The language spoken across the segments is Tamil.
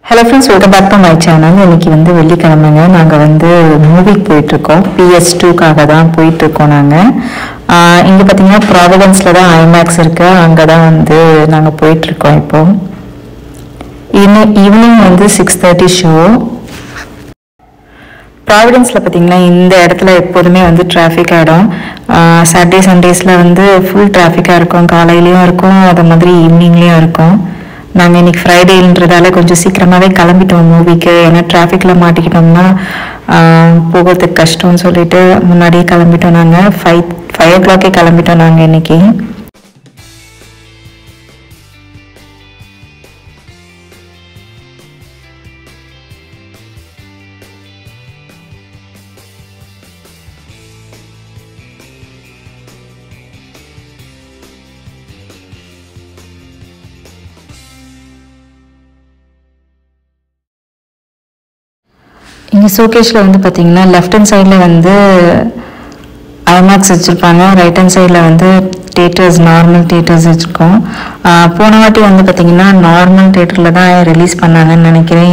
hello friends welcome back to my channel இன்னைக்கு வந்து வெள்ளிக்கிழமைங்க நாங்கள் வந்து மூவிக்கு போயிட்டுருக்கோம் பிஎஸ் டூக்காக தான் போயிட்டுருக்கோம் நாங்கள் இங்கே பார்த்தீங்கன்னா ப்ராவிடன்ஸில் தான் ஐமேக்ஸ் இருக்கு அங்கே தான் வந்து நாங்கள் போயிட்டுருக்கோம் இப்போ இன்னும் ஈவினிங் வந்து சிக்ஸ் தேர்ட்டி ஷோ ப்ராவிடன்ஸில் பார்த்தீங்கன்னா இந்த இடத்துல எப்போதுமே வந்து டிராஃபிக் ஆகிடும் சாட்டர்டே சண்டேஸில் வந்து ஃபுல் டிராஃபிக்காக இருக்கும் காலையிலையும் இருக்கும் அதே மாதிரி ஈவினிங்லேயும் இருக்கும் நாங்கள் இன்னைக்கு ஃப்ரைடேன்றதால கொஞ்சம் சீக்கிரமாகவே கிளம்பிட்டோம் மூவிக்கு ஏன்னா டிராஃபிக்கில் மாட்டிக்கிட்டோம்னா ஆஹ், போகிறதுக்கு கஷ்டம்னு சொல்லிட்டு முன்னாடியே கிளம்பிட்டோம் நாங்கள் ஃபைவ் ஃபைவ் ஓ கிளாக்கே கிளம்பிட்டோம் நாங்கள் இன்னைக்கு இங்கே ஷோகேஷில் வந்து பார்த்தீங்கன்னா லெஃப்ட் ஹேண்ட் சைடில் வந்து ஐமேக்ஸ் வச்சுருப்பாங்க ரைட் ஹேண்ட் சைடில் வந்து தேட்டர்ஸ் நார்மல் தேட்டர்ஸ் வச்சுருக்கோம் ஆஹ் போன வாட்டி வந்து பார்த்தீங்கன்னா நார்மல் தேட்டரில் தான் ரிலீஸ் பண்ணாங்கன்னு நினைக்கிறேன்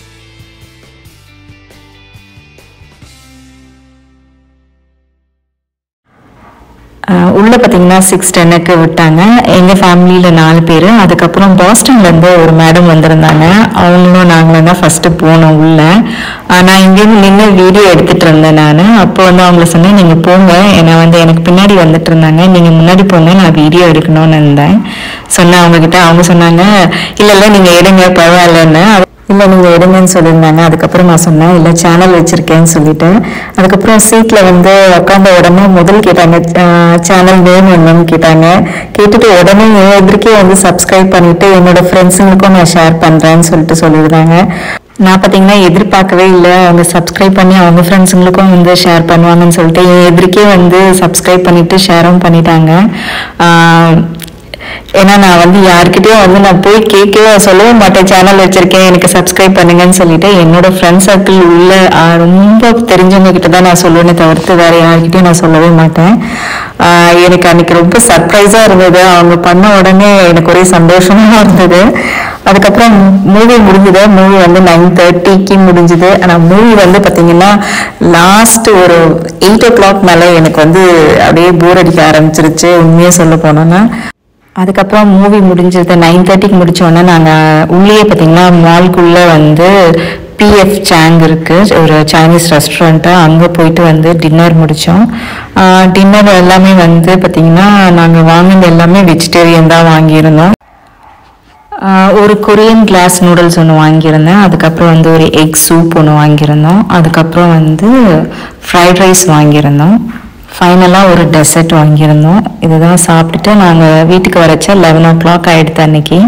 ஆஹ் உள்ள பார்த்தீங்கன்னா சிக்ஸ் டென்னுக்கு விட்டாங்க எங்கள் ஃபேமிலியில் நாலு பேர் அதுக்கப்புறம் பாஸ்டன்லேருந்து ஒரு மேடம் வந்திருந்தாங்க அவங்களும் நாங்களும் தான் ஃபஸ்ட்டு போனோம் உள்ள ஆஹ் நான் இங்கேருந்து நின்று வீடியோ எடுத்துகிட்டு இருந்தேன் நான் அப்போ வந்து அவங்கள சொன்னேன் நீங்கள் போங்க ஏன்னா வந்து எனக்கு பின்னாடி வந்துட்டு இருந்தாங்க நீங்கள் முன்னாடி போங்க நான் வீடியோ எடுக்கணும்னு இருந்தேன் சொன்னேன் அவங்கக்கிட்ட அவங்க சொன்னாங்க இல்லை இல்லை நீங்கள் எடுங்க பரவாயில்லன்னு இல்லை நீங்கள் எடுங்கன்னு சொல்லியிருந்தாங்க அதுக்கப்புறம் நான் சொன்னேன் இல்லை சேனல் வச்சுருக்கேன்னு சொல்லிட்டு அதுக்கப்புறம் சீட்டில் வந்து உட்காந்த உடனே முதல் கேட்டாங்க சேனல் நேம் என்னன்னு கேட்டாங்க கேட்டுட்டு உடனே என் எதிர்க்கே வந்து சப்ஸ்கிரைப் பண்ணிட்டு என்னோட ஃப்ரெண்ட்ஸுங்களுக்கும் நான் ஷேர் பண்ணுறேன்னு சொல்லிட்டு சொல்லியிருந்தாங்க நான் பார்த்தீங்கன்னா எதிர்பார்க்கவே இல்லை அவங்க சப்ஸ்கிரைப் பண்ணி அவங்க ஃப்ரெண்ட்ஸுங்களுக்கும் வந்து ஷேர் பண்ணுவாங்கன்னு சொல்லிட்டு என் எதிர்க்கே வந்து சப்ஸ்கிரைப் பண்ணிட்டு ஷேரும் பண்ணிட்டாங்க ஆஹ் ஏன்னா நான் வந்து யார்கிட்டயும் வந்து நான் போய் கேட்கவே சொல்லவே மாட்டேன் சேனல் வச்சிருக்கேன் எனக்கு சப்ஸ்கிரைப் பண்ணுங்கன்னு சொல்லிட்டு என்னோட ஃப்ரெண்ட் சர்க்கிள் உள்ள ஆஹ் ரொம்ப தெரிஞ்சவங்க கிட்ட தான் நான் சொல்லுவேனே தவிர்த்து வேற யார்கிட்டயும் நான் சொல்லவே மாட்டேன் ஆஹ் எனக்கு அன்னைக்கு ரொம்ப சர்ப்ரைஸா இருந்தது அவங்க பண்ண உடனே எனக்கு ஒரே சந்தோஷமா இருந்தது அதுக்கப்புறம் மூவி முடிஞ்சது மூவி வந்து நைன் தேர்ட்டிக்கு முடிஞ்சது ஆனால் மூவி வந்து பார்த்தீங்கன்னா லாஸ்ட் ஒரு எயிட் ஓ கிளாக் மேலே எனக்கு வந்து அப்படியே போர் அடிக்க ஆரம்பிச்சிருச்சு உண்மையாக சொல்ல போனோன்னா அதுக்கப்புறம் மூவி முடிஞ்சது நைன் தேர்ட்டிக்கு முடிச்சோடனே நாங்கள் உள்ளே பார்த்தீங்கன்னா மால்குள்ளே வந்து பிஎஃப் சாங் இருக்குது ஒரு சைனீஸ் ரெஸ்டாரண்ட்டு அங்கே போயிட்டு வந்து டின்னர் முடித்தோம் டின்னர் எல்லாமே வந்து பார்த்திங்கன்னா நாங்கள் வாங்கினது எல்லாமே வெஜிடேரியன் தான் வாங்கியிருந்தோம் ஆஹ் ஒரு கொரியன் கிளாஸ் நூடுல்ஸ் ஒன்று வாங்கியிருந்தேன் அதுக்கப்புறம் வந்து ஒரு எக் சூப் ஒன்று வாங்கியிருந்தோம் அதுக்கப்புறம் வந்து ஃப்ரைட் ரைஸ் வாங்கியிருந்தோம் ஃபைனலாக ஒரு டெசர்ட் வாங்கியிருந்தோம் இதுதான் சாப்பிட்டுட்டு நாங்கள் வீட்டுக்கு வரச்ச லெவன் ஓ கிளாக் ஆகிடுது அன்னைக்கு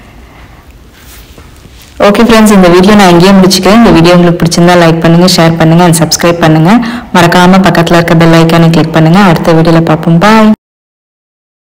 ஓகே ஃப்ரெண்ட்ஸ் இந்த வீடியோ நான் இங்கேயே முடிச்சுக்கிறேன் இந்த வீடியோ உங்களுக்கு பிடிச்சிருந்தா லைக் பண்ணுங்கள் ஷேர் பண்ணுங்கள் அண்ட் சப்ஸ்கிரைப் பண்ணுங்கள் மறக்காமல் பக்கத்தில் இருக்க பெல் ஐக்கானை கிளிக் பண்ணுங்கள் அடுத்த வீடியோவில் பார்ப்போம் பாய்